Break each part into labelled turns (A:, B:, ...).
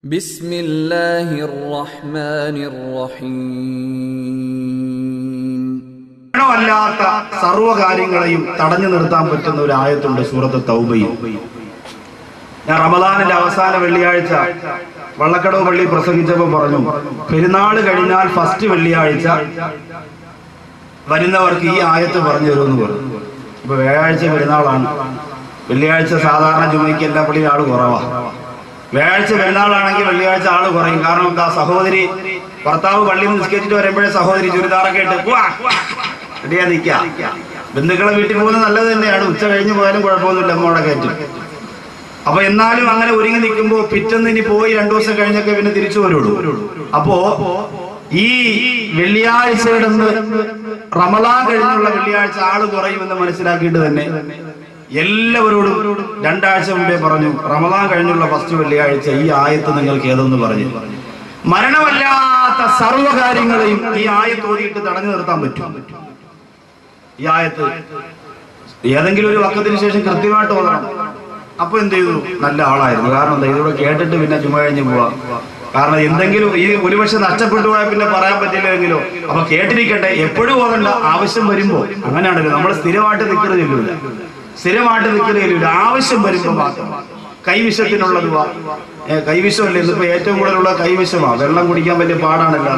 A: بسم الله الرحمن الرحيم
B: അല്ലാത്ത സർവ്വകാര്യങ്ങളെയും തടഞ്ഞു നിർത്താൻ പറ്റുന്ന ഒരു ആയത്തുണ്ട് സൂറത്ത് തൗബയിൽ ഞാൻ റമദാനിന്റെ അവസാന വെള്ളിയാഴ്ച വള്ളക്കടവ് പള്ളി പ്രസംഗിച്ചപ്പോൾ പറഞ്ഞു പെരുന്നാൾ കഴിഞ്ഞാൽ ഫസ്റ്റ് വെള്ളിയാഴ്ച വരുന്നവർക്ക് ഈ ആയത്ത് പറഞ്ഞു തരുമെന്ന് പറഞ്ഞു ഇപ്പൊ വ്യാഴാഴ്ച പെരുന്നാളാണ് വെള്ളിയാഴ്ച സാധാരണ ജുമയ്ക്ക് എല്ലാ പള്ളിയും ആള് കുറവാ വ്യാഴാഴ്ച പെരുന്നാളാണെങ്കിൽ വെള്ളിയാഴ്ച ആള് കുറയും കാരണം എന്താ സഹോദരി ഭർത്താവ് പള്ളിയിൽ നിന്ന് നിസ്കരിച്ചിട്ട് വരുമ്പോഴേ സഹോദരി ചുരിദാറൊക്കെ ഇട്ട് "ഉവ്വ, റെഡിയാ നിക്ക ബന്ധുക്കളെ വീട്ടിൽ പോകുന്നത് നല്ലത് തന്നെയാണ് ഉച്ച കഴിഞ്ഞ് പോയാലും കുഴപ്പമൊന്നുമില്ല അമ്മോടെ കയറ്റും അപ്പൊ എന്നാലും അങ്ങനെ ഒരുങ്ങി നിൽക്കുമ്പോ പിറ്റന്ന് ഇനി പോയി രണ്ടു ദിവസം കഴിഞ്ഞൊക്കെ പിന്നെ തിരിച്ചു വരുള്ളൂ അപ്പോ ഈ വെള്ളിയാഴ്ചയുടെ അന്ന് റമലാൻ കഴിഞ്ഞുള്ള വെള്ളിയാഴ്ച ആള് കുറയുമെന്ന് മനസ്സിലാക്കിയിട്ട് തന്നെ എല്ലാവരോടും രണ്ടാഴ്ച മുമ്പേ പറഞ്ഞു റമലാൻ കഴിഞ്ഞുള്ള ഫസ്റ്റ് വെള്ളിയാഴ്ച ഈ ആയത്ത് നിങ്ങൾക്ക് ഏതെന്ന് പറഞ്ഞു മരണമല്ലാത്ത സർവ്വകാര്യങ്ങളെയും ഈ ആയത്ത് ഓതിയിട്ട് തടഞ്ഞു നിർത്താൻ പറ്റും ഈ ആയത്ത് ഏതെങ്കിലും ഒരു വക്കത്തിന് ശേഷം കൃത്യമായിട്ട് ഓതണം അപ്പൊ എന്ത് ചെയ്തു നല്ല ആളായിരുന്നു കാരണം എന്താ ഇതിലൂടെ കേട്ടിട്ട് പിന്നെ ചുമ കഴിഞ്ഞ് പോവാ കാരണം എന്തെങ്കിലും ഈ ഒരുപക്ഷെ നഷ്ടപ്പെട്ടു പോയാൽ പിന്നെ പറയാൻ പറ്റില്ലെങ്കിലോ അപ്പൊ കേട്ടിരിക്കട്ടെ എപ്പോഴും ഓതണ്ട ആവശ്യം വരുമ്പോ അങ്ങനെയാണല്ലോ നമ്മൾ സ്ഥിരമായിട്ട് നിൽക്കുന്നത് ചെല്ലൂല സ്ഥിരമായിട്ട് നിൽക്കുന്നത് ചെല്ലൂല ആവശ്യം വരുമ്പോ മാത്രം കൈവിഷത്തിനുള്ളത് വാ ഏ, കൈവിഷമല്ലേ ഇന്നിപ്പോ ഏറ്റവും കൂടുതലുള്ള കൈവിഷമാ വെള്ളം കുടിക്കാൻ വലിയ പാടാണല്ലോ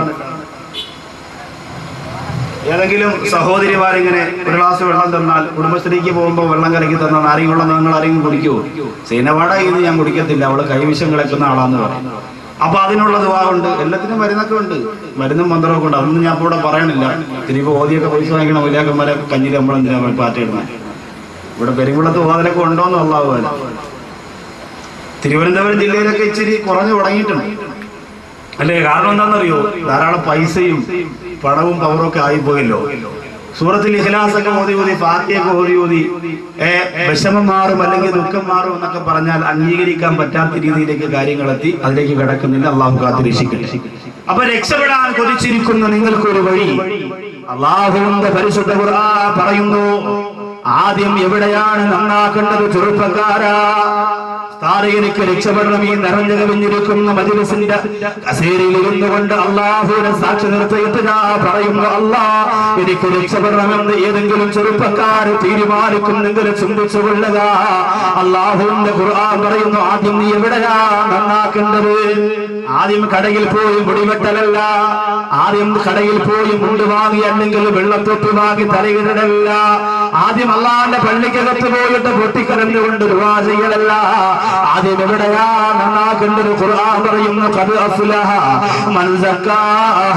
B: ഏതെങ്കിലും സഹോദരിമാരിങ്ങനെ ഒരു ഗ്ലാസ് വെള്ളം തന്നാൽ കുടുംബശ്രീക്ക് പോകുമ്പോൾ വെള്ളം കലക്കി തന്നാൽ ആരെങ്കിലും വെള്ളം നിങ്ങൾ ആരെങ്കിലും കുടിക്കുമോ സീനവാട ഇത് ഞാൻ കുടിക്കത്തില്ല അവള് കൈവിഷം കിടക്കുന്ന ആളാന്ന് പറയും അപ്പൊ അതിനുള്ള ദുവാറുണ്ട് എല്ലാത്തിനും മരുന്നൊക്കെ ഉണ്ട് മരുന്നും മന്ത്രമൊക്കെ ഉണ്ട് അതൊന്നും ഞാൻ ഇപ്പോൾ ഇവിടെ പറയണില്ല തിരികെ ഓതിയൊക്കെ പൈസ വാങ്ങിക്കണം വലിയാക്കന്മാരെ കഞ്ഞിൽ നമ്മളെന്തിനാ പാറ്റിടുന്നത് ഇവിടെ പെരുങ്കുളത്ത് ഓതലൊക്കെ ഉണ്ടോന്ന് അള്ളാഹുവല്ല തിരുവനന്തപുരം ജില്ലയിലൊക്കെ ഇച്ചിരി കുറഞ്ഞു തുടങ്ങിയിട്ടുണ്ട് അല്ലേ കാരണം എന്താണെന്നറിയോ ധാരാളം പൈസയും പണവും പവറും ഒക്കെ ആയിപ്പോയല്ലോ സൂറത്തിൽ ഇഖ്ലാസൊക്കെ ഓതി ഓതി ഫാത്തിയൊക്കെ ഓതി ഓതി ഏ വിഷമം മാറും അല്ലെങ്കിൽ ദുഃഖം മാറും എന്നൊക്കെ പറഞ്ഞാൽ അംഗീകരിക്കാൻ പറ്റാത്ത രീതിയിലേക്ക് കാര്യങ്ങളെത്തി അതിലേക്ക് കിടക്കുന്നില്ല അള്ളാഹു കാത്തിരക്ഷിക്കട്ടെ അപ്പൊ രക്ഷപ്പെടാൻ കൊതിച്ചിരിക്കുന്ന നിങ്ങൾക്കൊരു വഴി അള്ളാഹുവിന്റെ പരിശുദ്ധ ഖുർആൻ പറയുന്നു ആദ്യം എവിടെയാണ് നന്നാക്കേണ്ടത് ചെറുപ്പക്കാരാ താരകനിക്ക് രക്ഷപ്പെടണം ഈ നിറഞ്ഞു കവിഞ്ഞിരിക്കുന്ന മജിലിസിന്റെ കസേരയിൽ ഇരുന്നു കൊണ്ട് അള്ളാഹുവിനെ സാക്ഷി നിർത്തിയിട്ട് ഞാൻ പറയുന്നു അല്ലാ എനിക്ക് രക്ഷപ്പെടണമെന്ന് ഏതെങ്കിലും ചെറുപ്പക്കാര് തീരുമാനിക്കുന്നെങ്കിലും ചിന്തിച്ചു കൊള്ളുക അള്ളാഹുവിന്റെ ഖുർആൻ പറയുന്നു ആദ്യം നീ എവിടെയാ നന്നാക്കേണ്ടത് ആദ്യം കടയിൽ പോയി മുടിവെട്ടലല്ല ആദ്യം കടയിൽ പോയി മുണ്ട് വാങ്ങി അല്ലെങ്കിൽ വെള്ളത്തൊട്ടി വാങ്ങി തലയിടലല്ല ആദ്യം അള്ളാന്റെ പള്ളിക്കകത്ത് പോയിട്ട് പൊട്ടിക്കരഞ്ഞുകൊണ്ട് ദുആ ചെയ്യലല്ല ആദ്യം എവിടെയാ നന്നാക്കേണ്ടത് ഖുർആൻ പറയുന്നു ഖദ് അഫ്ലഹ മൻ സക്കാഹ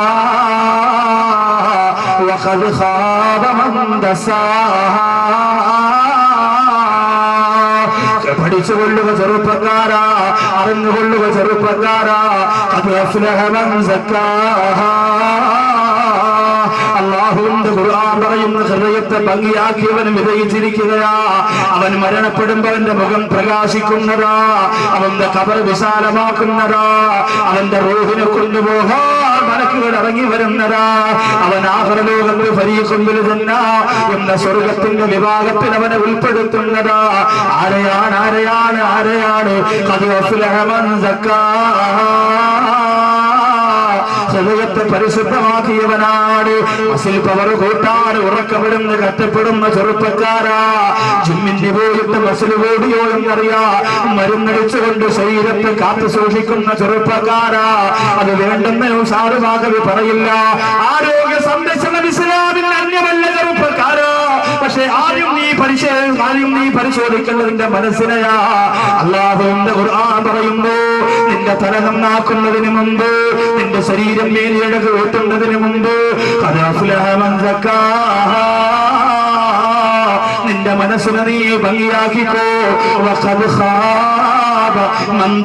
B: വഖദ് ഖാബ മൻ ദസാഹ പഠിച്ചുകൊള്ളുക ചെറുപ്പക്കാരാ അറിഞ്ഞുകൊള്ളുക ചെറുപ്പക്കാരാ അത് അഫ്ലഹമൻ സക്കാഹ അള്ളാഹുവിന്റെ ഖുർആൻ പറയുന്ന ഹൃദയത്തെ ഭംഗിയാക്കിയവൻ വിജയിച്ചിരിക്കുകയാ അവൻ മരണപ്പെടുമ്പോ അവന്റെ മുഖം പ്രകാശിക്കുന്നതാ അവന്റെ കബർ വിശാലമാക്കുന്നതാ അവന്റെ റൂഹിനെ കൊണ്ടുപോകാൻ മലക്കുകൾ ഇറങ്ങി വരുന്നതാ അവൻ ആഹ്റലോകത്ത് ഫരീഖുമ്പിൽ തന്നെ എന്ന സ്വർഗത്തിന്റെ വിഭാഗത്തിൽ അവനെ ഉൾപ്പെടുത്തുന്നതാ ആരെയാണ് ആരെയാണ് ആരെയാണ് അത് അഫ്ലഹമൻ സക്കാഹ ഹൃദയത്തെ പരിശുദ്ധമാക്കിയവനാണ് മസിൽ പവർ കൂട്ടാൻ ഉറക്കപ്പെടുന്ന കഷ്ടപ്പെടുന്ന ചെറുപ്പക്കാരാ ജിമ്മിന്റെ പോയിട്ട് മസിൽ കൂടിയോ എന്നറിയാ മരുന്നടിച്ചുകൊണ്ട് ശരീരത്തെ കാത്തു സൂക്ഷിക്കുന്ന ചെറുപ്പക്കാരാ അത് വേണ്ടെന്ന് സാറുമാകവി പറയില്ല ആരോഗ്യ സംരക്ഷണം ഇസ്ലാമിന് അന്യമല്ല ചെറുപ്പക്കാരാ പക്ഷെ ആദ്യം നീ പരിശോ ആദ്യം നീ പരിശോധിക്കേണ്ടതിന്റെ മനസ്സിനെയാ അള്ളാഹുവിന്റെ ഖുർആൻ പറയുന്നു നിന്റെ തല നന്നാക്കുന്നതിന് മുമ്പ് നിന്റെ ശരീരം മേലിഴക് കൂട്ടുന്നതിന് മുമ്പ് ഖദ് അഫ്ലഹ മൻ സക്കാഹ. നിന്റെ മനസ്സിനെ നീ ഭംഗിയാക്കിക്കോ വഖദ് ഖാബ മൻ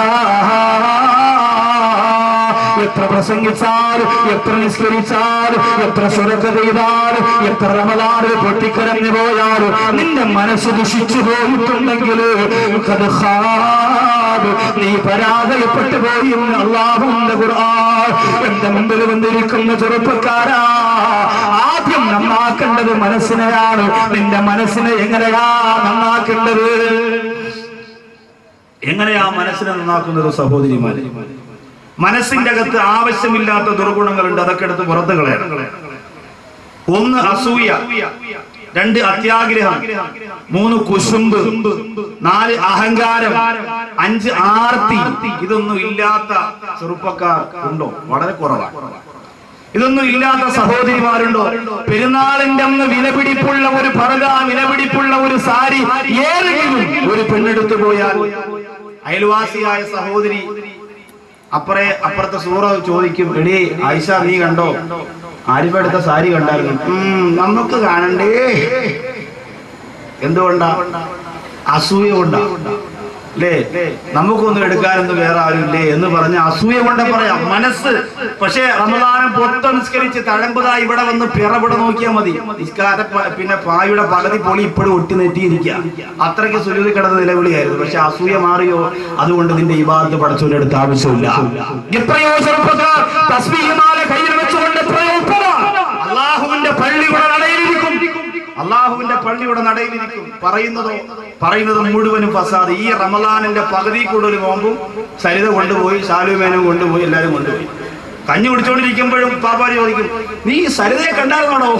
B: ദസാഹ. എത്ര പ്രസംഗിച്ചാലും എത്ര നിസ്കരിച്ചാലും എത്ര സ്വരക്ക ചെയ്താലും എത്ര റമദാനിൽ പൊട്ടിക്കരഞ്ഞു പോയാലും നിന്റെ മനസ്സ് ദുഷിച്ചു പോയിട്ടുണ്ടെങ്കിൽ ഖദ് ഖാബ്. നീ പരാജയപ്പെട്ടു പോയി എന്ന് അള്ളാഹുന്റെ ഖുർആൻ എന്റെ മുമ്പിൽ വന്നിരിക്കുന്ന ചെറുപ്പക്കാരാ ആദ്യം നന്നാക്കേണ്ടത് മനസ്സിനെയാണ് നിന്റെ മനസ്സിനെ എങ്ങനെയാ നന്നാക്കേണ്ടത് എങ്ങനെയാ മനസ്സിനെ നന്നാക്കുന്നത് സഹോദരിമാരെ മനസ്സിന്റെ അകത്ത് ആവശ്യമില്ലാത്ത ദുർഗുണങ്ങളുണ്ട് അതൊക്കെ എടുത്ത് പുറത്ത് കളയണം ഒന്ന് അസൂയ രണ്ട് അത്യാഗ്രഹം മൂന്ന് കുശുമ്പ് നാല് അഹങ്കാരം അഞ്ച് ആർത്തി ഇതൊന്നും ഇല്ലാത്ത ചെറുപ്പക്കാർ ഉണ്ടോ വളരെ കുറവാണ് ഇതൊന്നും ഇല്ലാത്ത സഹോദരിമാരുണ്ടോ പെരുന്നാളിന്റെ അന്ന് വിലപിടിപ്പുള്ള ഒരു പറക വിലപിടിപ്പുള്ള ഒരു സാരി ഏതെങ്കിലും ഒരു പെണ്ണെടുത്തു പോയാൽ അയൽവാസിയായ സഹോദരി അപ്പറേ അപ്പുറത്തെ സൂറ ചോദിക്കും എടീ ആയിഷ നീ കണ്ടോ ആരിഫ എടുത്ത സാരി കണ്ടായിരുന്നു "ഉം, നമുക്ക് കാണണ്ടേ എന്തുകൊണ്ടാ അസൂയ കൊണ്ടാ അല്ലേ നമുക്കൊന്നും എടുക്കാനൊന്നും വേറെ ആരുമില്ലേ എന്ന് പറഞ്ഞ് അസൂയ കൊണ്ട് പറയാം മനസ്സ് പക്ഷേ റമദാനം പൊത്തംസ്കരിച്ച് തഴമ്പതാ ഇവിടെ വന്ന് പിറവിടെ നോക്കിയാൽ മതി നിസ്കാര പ- പിന്നെ പായുടെ പകുതി പൊളി ഇപ്പോഴും ഒട്ടി നെറ്റിയിരിക്കുക അത്രയ്ക്ക് സുലുതി കിടന്ന നിലവിളിയായിരുന്നു പക്ഷെ അസൂയ മാറിയോ അതുകൊണ്ട് നിന്റെ ഇബാദത്ത് പടച്ചോന്റെ അടുത്ത് ആവശ്യമില്ല എത്രയോ ചെറുപ്പക്കാർ തസ്ബീഹുമാല കയ്യിൽ വെച്ചുകൊണ്ട് എത്രയോ ഉപ്പമാ അള്ളാഹുവിന്റെ പള്ളിയുടെ നടയിലിരിക്കും അള്ളാഹുവിന്റെ പള്ളിയുടെ നടയിലിരിക്കും പറയുന്നതോ പറയുന്നത് മുഴുവനും ഫസാദ് ഈ റമദാനിന്റെ പകുതി കൂടുതൽ നോമ്പും സരിത കൊണ്ടുപോയി ശാലുമേനും കൊണ്ടുപോയി എല്ലാരും കൊണ്ടുപോയി കഞ്ഞി കുടിച്ചോണ്ടിരിക്കുമ്പോഴും പാപ്പാരി ചോദിക്കും നീ ഈ സരിതയെ കണ്ടായിരുന്നാണോ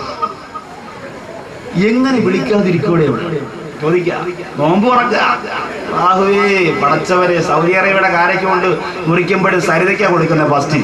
B: എങ്ങനെ വിളിക്കാതിരിക്കൂടെ അവിടെ ചോദിക്കാം നോമ്പ് തുറക്കാഹുവേ പടച്ചവരെ സൗദി അറേബ്യയുടെ കാരയ്ക്ക് കൊണ്ട് മുറിക്കുമ്പോഴും സരിതയ്ക്കാ കൊടുക്കുന്ന ഫസ്റ്റ്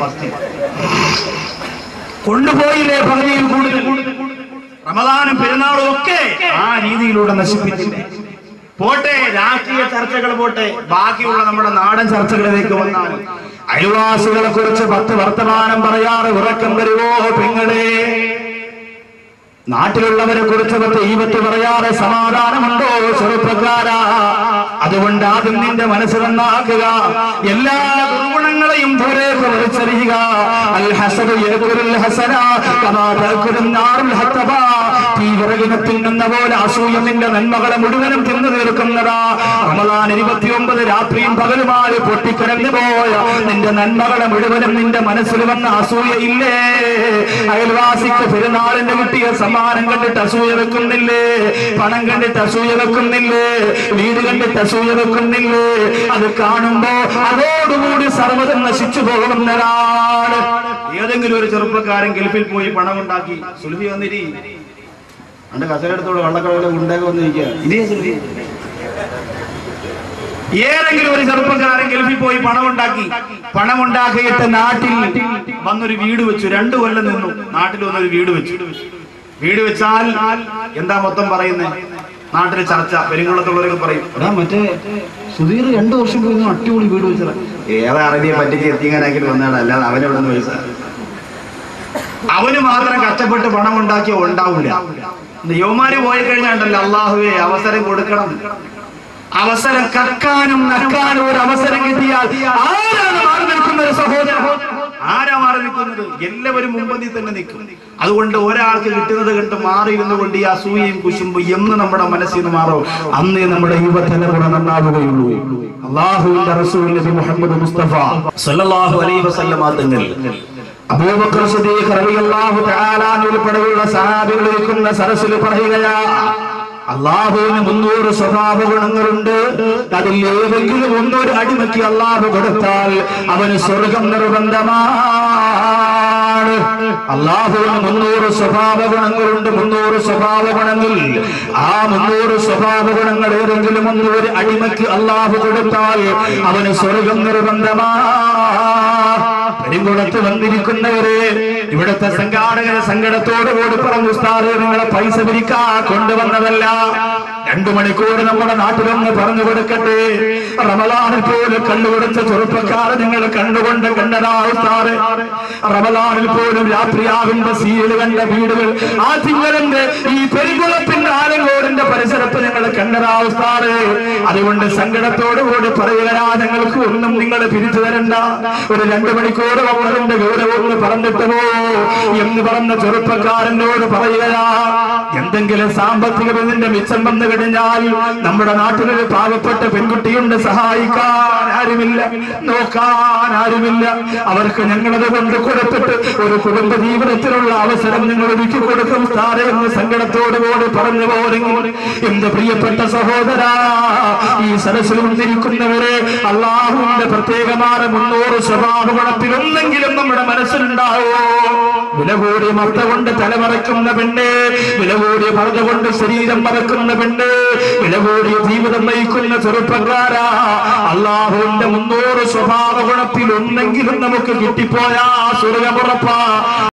B: കൊണ്ടുപോയില്ലേ പകുതിയിൽ കൂടുതൽ റമദാനും പെരുന്നാളും ഒക്കെ ആ രീതിയിലൂടെ നശിപ്പിച്ചില്ലേ പോട്ടെ രാഷ്ട്രീയ ചർച്ചകൾ പോട്ടെ ബാക്കിയുള്ള നമ്മുടെ നാടൻ ചർച്ചകളിലേക്ക് വന്നാൽ അയൽവാസികളെ കുറിച്ച് പത്ത് വർത്തമാനം പറയാറ് ഉറക്കം വരുവോ പെങ്ങളെ നാട്ടിലുള്ളവരെ കുറിച്ച് പത്ത് ഈവത്ത് പറയാറ് സമാധാനമുണ്ടോ ചെറുപ്പക്കാരാ അതുകൊണ്ട് ആദ്യം നിന്റെ മനസ്സ് നന്നാക്കുക എല്ലാ ദുർഗുണങ്ങളെയും ദൂരേക്ക് വലിച്ചെറിയുക അൽ ഹസനു യഅ്കുലുൽ ഹസന കമാ തഅ്കുലുൻ നാറുൽ ഹത്തബ തീ വിറകിനെ തിന്നുന്ന പോലെ അസൂയ നിന്റെ നന്മകളെ മുഴുവനും തിന്നു തീർക്കുന്നതാ റമദാൻ ഇരുപത്തിയൊമ്പത് രാത്രിയും പകലുമായി പൊട്ടിക്കിടന്നു പോയ നിന്റെ നന്മകളെ മുഴുവനും നിന്റെ മനസ്സിൽ വന്ന അസൂയ ഇല്ലേ അയൽവാസിക്ക് പെരുന്നാളിന്റെ കിട്ടിയ സമ്മാനം കണ്ടിട്ട് അസൂയ വെക്കുന്നില്ലേ പണം കണ്ടിട്ട് അസൂയ വെക്കുന്നില്ലേ വീട് കണ്ടിട്ട് അസൂയ വെക്കുന്നില്ലേ അത് കാണുമ്പോ അതോടുകൂടി സർവ്വതം നശിച്ചു പോകുന്നതാണ് ഏതെങ്കിലും ഒരു ചെറുപ്പക്കാരൻ ഗൾഫിൽ പോയി പണം ഉണ്ടാക്കി സുൽഫി വന്നിരി അണ്ട് കസരെടുത്തോട് വള്ളക്കടവിലെ ഉണ്ടൊക്കെ വന്നിരിക്കുക ഇതേ സുൽഫി ഏതെങ്കിലും ഒരു ചെറുപ്പക്കാരൻ ഗൾഫിൽ പോയി പണം ഉണ്ടാക്കി പണം ഉണ്ടാക്കിയിട്ട് നാട്ടിൽ വന്നൊരു വീട് വെച്ചു രണ്ടു കൊല്ലം നിന്നു നാട്ടിൽ വന്നൊരു വീട് വെച്ചു വീട് വെച്ചാൽ എന്താ മൊത്തം പറയുന്നത് നാട്ടിലെ ചർച്ച പെരുങ്കുളത്തുള്ളവരൊക്കെ പറയും എടാ മറ്റേ സുധീർ രണ്ടു വർഷം പോയി നിന്ന് അടിപൊളി വീട് വെച്ചതാ ഏതാ അറബിയെ പറ്റിച്ച് എത്തിക്കാനാക്കി വന്നതാണ് അല്ലാതെ അവനെവിടെ നിന്ന് പൈസ അവന് മാത്രം കഷ്ടപ്പെട്ട് പണം ഉണ്ടാക്കിയ ഉണ്ടാവില്ല യുവമാര് പോയി കഴിഞ്ഞാണ്ടല്ലോ അള്ളാഹുവെ അവസരം കൊടുക്കണം അവസരം കക്കാനും നക്കാനും ഒരു അവസരം കിട്ടിയാൽ ആരാണ് മാറി നിൽക്കുന്ന ഒരു സഹോദരൻ ആരാ മാറി നിൽക്കുന്നത് എല്ലാവരും മുമ്പന്തി തന്നെ നിൽക്കും അതുകൊണ്ട് ഒരാൾക്ക് കിട്ടുന്നത് കണ്ട് മാറിയിരുന്നു കൊണ്ട് ഈ അസൂയയും കുശുമ്പും എന്ന് നമ്മുടെ മനസ്സിൽ നിന്ന് മാറും അന്നേ നമ്മുടെ യുവതലമുറ നന്നാവുകയുള്ളൂ അള്ളാഹുവിന്റെ റസൂൽ നബി മുഹമ്മദ് മുസ്തഫ സല്ലല്ലാഹു അലൈഹി വസല്ലമ തങ്ങൾ അബൂബക്കർ സിദ്ദീഖ് റളിയല്ലാഹു തആല അൻഹു ഉൾപ്പെടെയുള്ള സഹാബികൾ ഇരിക്കുന്ന സരസിൽ പറയുകയാ അള്ളാഹുവിന് മുന്നൂറ് സ്വഭാവ ഗുണങ്ങളുണ്ട് അതിൽ ഏതെങ്കിലും ഒന്നൊരു അടിമയ്ക്ക് അള്ളാഹു കൊടുത്താൽ അവന് സ്വർഗം നിർബന്ധമാണ് അള്ളാഹുവിന് മുന്നൂറ് സ്വഭാവ ഗുണങ്ങളുണ്ട് മുന്നൂറ് സ്വഭാവ ഗുണങ്ങൾ ആ മുന്നൂറ് സ്വഭാവ ഗുണങ്ങൾ ഏതെങ്കിലും ഒന്ന് ഒരു അടിമയ്ക്ക് അള്ളാഹു കൊടുത്താൽ അവന് സ്വർഗം നിർബന്ധമാണ് പെരുങ്കുളത്ത് വന്നിരിക്കുന്നവരെ ഇവിടുത്തെ സംഘാടകരെ സങ്കടത്തോടുകൂടി പറഞ്ഞു ഉസ്താദ് നിങ്ങളെ പൈസ പിരിക്കാ കൊണ്ടുവന്നതല്ല രണ്ടു മണിക്കൂർ നമ്മുടെ നാട്ടിലൊന്ന് പറഞ്ഞു കൊടുക്കട്ടെ റമലാനിൽ പോലും കണ്ടുപിടിച്ച ചെറുപ്പക്കാരെ നിങ്ങൾ കണ്ടുകൊണ്ട് കണ്ടതാ ഉസ്താദ് റമലാനിൽ പോലും രാത്രിയാകുമ്പോ സീല് കണ്ട വീടുകൾ ആ തിങ്കളന്റെ ഈ പെരുങ്കുളത്തിന്റെ ആലങ്കോടിന്റെ പരിസരത്ത് നിങ്ങൾ കണ്ടതാ ഉസ്താദ് അതുകൊണ്ട് സങ്കടത്തോടുകൂടി പറയുകയാ ഞങ്ങൾക്ക് ഒന്നും നിങ്ങൾ പിരിച്ചു തരണ്ട ഒരു രണ്ടു മണിക്കൂർ അവരുടെ ഗൗരവം പറഞ്ഞിട്ട് പോ എന്ന് പറഞ്ഞ ചെറുപ്പക്കാരനോട് പറയുകയാ
C: എന്തെങ്കിലും സാമ്പത്തിക ഇതിന്റെ മിച്ചം വന്നു കഴിഞ്ഞാൽ നമ്മുടെ നാട്ടിലൊരു പാവപ്പെട്ട പെൺകുട്ടിയുണ്ട് സഹായിക്കാൻ ആരുമില്ല നോക്കാൻ ആരുമില്ല അവർക്ക് ഞങ്ങളത് കൊണ്ട് കൊടുത്തിട്ട് ഒരു കുടുംബ ജീവിതത്തിലുള്ള അവസരം നിങ്ങൾ ഒരുക്കി കൊടുക്കും സാറേ എന്ന് സങ്കടത്തോടുകൂടി പറഞ്ഞു പോരെങ്കിൽ എന്റെ പ്രിയപ്പെട്ട സഹോദര ഈ സദസ്സിൽ വന്നിരിക്കുന്നവരെ അള്ളാഹുവിന്റെ പ്രത്യേകമായ മുന്നൂറ് സ്വഭാവ ഗുണത്തിൽ ഒന്നെങ്കിലും നമ്മുടെ മനസ്സിലുണ്ടാവോ വില കൂടിയ മർത്ത കൊണ്ട് തലമറക്കുന്ന പെണ്ണ് വില കൂടിയ മർദ്ദ കൊണ്ട് ശരീരം മറക്കുന്ന പെണ്ണ് വില കൂടിയ ജീവിതം നയിക്കുന്ന ചെറുപ്പക്കാരാ അള്ളാഹുവിന്റെ മുന്നൂറ് സ്വഭാവ ഗുണത്തിൽ ഒന്നെങ്കിലും നമുക്ക് കിട്ടിപ്പോയാ സ്വർഗമുറപ്പാ